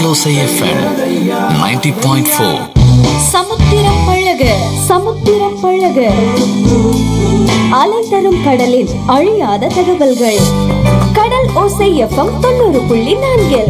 கடலோசை FM 90.4 சமுத்திரம் பழக சமுத்திரம் பழக அலை தரும் கடலில் அழியாத தகவல்கள் கடல் ஓசை எஃப்எம் தொண்ணூறு புள்ளி நான்கில்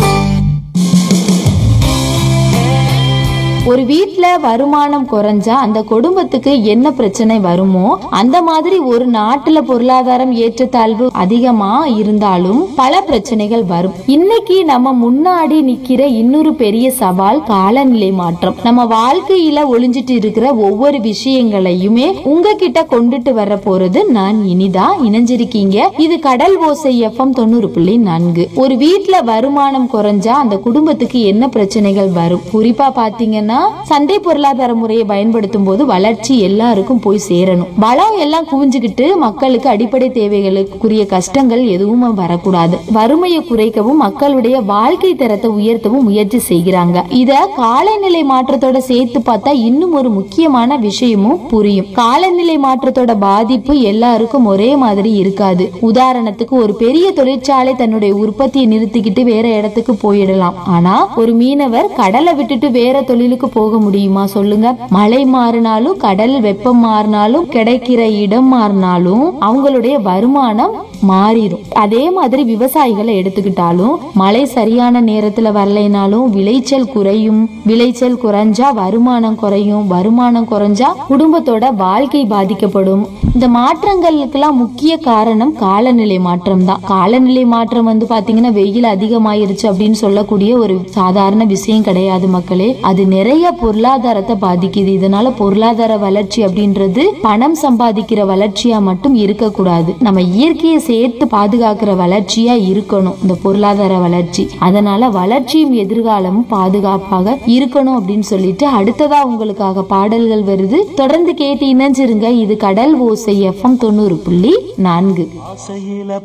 ஒரு வீட்ல வருமானம் குறைஞ்சா அந்த குடும்பத்துக்கு என்ன பிரச்சனை வருமோ அந்த மாதிரி ஒரு நாட்டுல பொருளாதாரம் ஏற்றத்தாழ்வு அதிகமா இருந்தாலும் பல பிரச்சனைகள் வரும் இன்னைக்கு நம்ம முன்னாடி நிக்கிற இன்னொரு பெரிய சவால் காலநிலை மாற்றம் நம்ம வாழ்க்கையில ஒளிஞ்சிட்டு இருக்கிற ஒவ்வொரு விஷயங்களையுமே உங்ககிட்ட கொண்டுட்டு வர போறது நான் இனிதா இணைஞ்சிருக்கீங்க இது கடல் ஓசை எஃப்எம் தொண்ணூறு புள்ளி நான்கு ஒரு வீட்ல வருமானம் குறைஞ்சா அந்த குடும்பத்துக்கு என்ன பிரச்சனைகள் வரும் குறிப்பா பாத்தீங்கன்னா சந்தை பொருளாதார முறையை பயன்படுத்தும் போது வளர்ச்சி எல்லாருக்கும் போய் சேரணும் வளம் எல்லாம் குவிஞ்சுக்கிட்டு மக்களுக்கு அடிப்படை தேவைகளுக்குரிய கஷ்டங்கள் எதுவும் வரக்கூடாது வறுமையை குறைக்கவும் மக்களுடைய வாழ்க்கை தரத்தை உயர்த்தவும் முயற்சி செய்கிறாங்க இத காலநிலை மாற்றத்தோட சேர்த்து பார்த்தா இன்னும் ஒரு முக்கியமான விஷயமும் புரியும் காலநிலை மாற்றத்தோட பாதிப்பு எல்லாருக்கும் ஒரே மாதிரி இருக்காது உதாரணத்துக்கு ஒரு பெரிய தொழிற்சாலை தன்னுடைய உற்பத்தியை நிறுத்திக்கிட்டு வேற இடத்துக்கு போயிடலாம் ஆனா ஒரு மீனவர் கடலை விட்டுட்டு வேற தொழிலுக்கு போக முடியுமா சொல்லுங்க மழை மாறினாலும் கடல் வெப்பம் மாறினாலும் கிடைக்கிற இடம் மாறினாலும் அவங்களுடைய வருமானம் மாறிடும் அதே மாதிரி விவசாயிகளை எடுத்துக்கிட்டாலும் மழை சரியான நேரத்துல வரலைனாலும் விளைச்சல் குறையும் விளைச்சல் குறைஞ்சா வருமானம் குறையும் வருமானம் குறைஞ்சா குடும்பத்தோட வாழ்க்கை பாதிக்கப்படும் இந்த மாற்றங்களுக்கெல்லாம் முக்கிய காரணம் காலநிலை மாற்றம் தான் காலநிலை மாற்றம் வந்து பாத்தீங்கன்னா வெயில் அதிகமாயிருச்சு அப்படின்னு சொல்லக்கூடிய ஒரு சாதாரண விஷயம் கிடையாது மக்களே அது நிறைய பொருளாதாரத்தை பாதிக்குது இதனால பொருளாதார வளர்ச்சி அப்படின்றது பணம் சம்பாதிக்கிற வளர்ச்சியா மட்டும் இருக்கக்கூடாது நம்ம இயற்கையை சேர்த்து பாதுகாக்கிற வளர்ச்சியா இருக்கணும் இந்த பொருளாதார வளர்ச்சி அதனால வளர்ச்சியும் எதிர்காலமும் பாதுகாப்பாக இருக்கணும் அப்படின்னு சொல்லிட்டு அடுத்ததா உங்களுக்காக பாடல்கள் வருது தொடர்ந்து கேட்டு இணைஞ்சிருங்க இது கடல் ஓசை எஃப்எம் தொண்ணூறு புள்ளி நான்கு